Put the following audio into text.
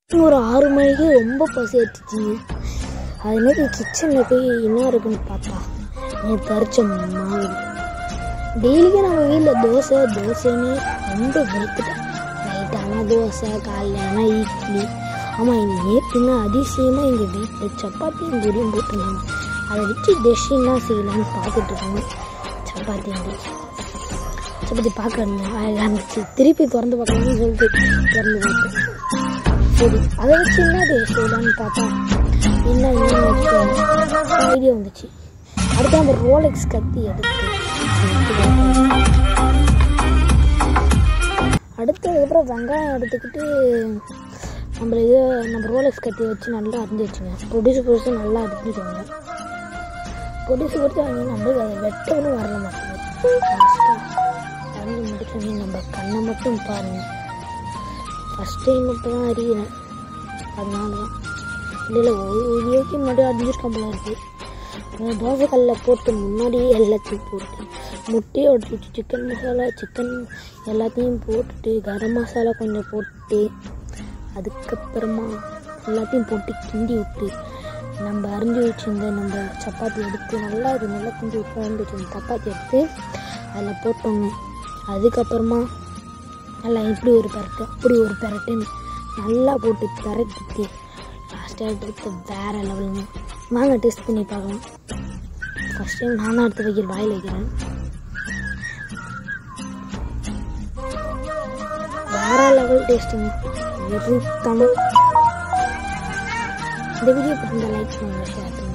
ஒரு ஆறு மணிக்கு ரொம்ப பசி எடுத்துச்சு அது மாதிரி கிச்சனில் போய் என்ன இருக்குன்னு பார்த்தா நேற்று அரைச்ச மாவு டெய்லிக்கும் நம்ம வீட்டில் தோசை தோசைன்னு ரொம்ப வெறுத்துட்டேன் நைட்டானா தோசை காலையிலனா இட்லி ஆமாம் நேற்றுனா அதிசயமாக எங்கள் வீட்டில் சப்பாத்தியும் பூரியும் போட்டுருந்தாங்க அதை வச்சு டெஷ்ஷின்னா செய்யலான்னு பார்த்துட்டு இருக்காங்க சப்பாத்தி இருந்துச்சு சப்பாத்தி பார்க்க அழகாக இருந்துச்சு திருப்பி திறந்து பார்க்கலாம்னு சொல்லிட்டு திறந்து பார்த்தேன் சரி அதை வச்சு என்ன டிஷ் செய்யலாம்னு பார்த்தா என்ன ஐடியா வந்துச்சு அடுத்து அந்த ரோலெக்ஸ் கத்தி எடுத்து அடுத்து அதுக்கப்புறம் வெங்காயம் எடுத்துக்கிட்டு நம்ம இது நம்ம ரோலெக்ஸ் கத்தி வச்சு நல்லா அரிஞ்சு வச்சுங்க பொடிசு பொடிசு நல்லா அரிஞ்சுக்கோங்க பொடிசு பொடிச்சு அரிஞ்சு நம்மளுக்கு அதை வெட்டவும் வரல மாட்டேங்குது அரிஞ்சு முடிச்சோடனே நம்ம கண்ணை மட்டும் பாருங்க ஃபஸ்ட் டைம் இப்போ தான் அறிகிறேன் அதனால தான் இல்லை இல்லை ஒரு வீடியோக்கு முன்னாடி அரிஞ்சிருக்கேன் போல இருக்கு அஹ் தோசைக்கல்லில் போட்டு முன்னாடியே எல்லாத்தையும் போட்டு முட்டையை உடச்சி வச்சு சிக்கன் மசாலா சிக்கன் எல்லாத்தையும் போட்டுட்டு கரம் மசாலா கொஞ்சம் போட்டு அதுக்கப்புறமா எல்லாத்தையும் போட்டு கிண்டி விட்டு நம்ம அரிஞ்சு வச்சிருந்த நம்ம சப்பாத்தி எடுத்து நல்லா இது நல்லா கிண்டி விட்டு அரிஞ்சு வச்சிருந்த சப்பாத்தி எடுத்து அதில் போட்டோங்க அதுக்கப்புறமா நல்லா இப்படி ஒரு பெரட்டு அப்படி ஒரு பெரட்டுன்னு நல்லா போட்டு பெரட்டிட்டு லாஸ்ட்டாக எடுத்து வேறு லெவலுங்க வாங்க டெஸ்ட் பண்ணி பார்க்கலாம் ஃபஸ்ட் டைம் நானும் எடுத்து வைக்கிற வாயில் வைக்கிறேன் வேற லெவல் டேஸ்ட்டுங்க வெறும் தமிழ் இந்த வீடியோ பிடிச்சிருந்தா லைக் பண்ணுங்க ஷேர் பண்ணுங்க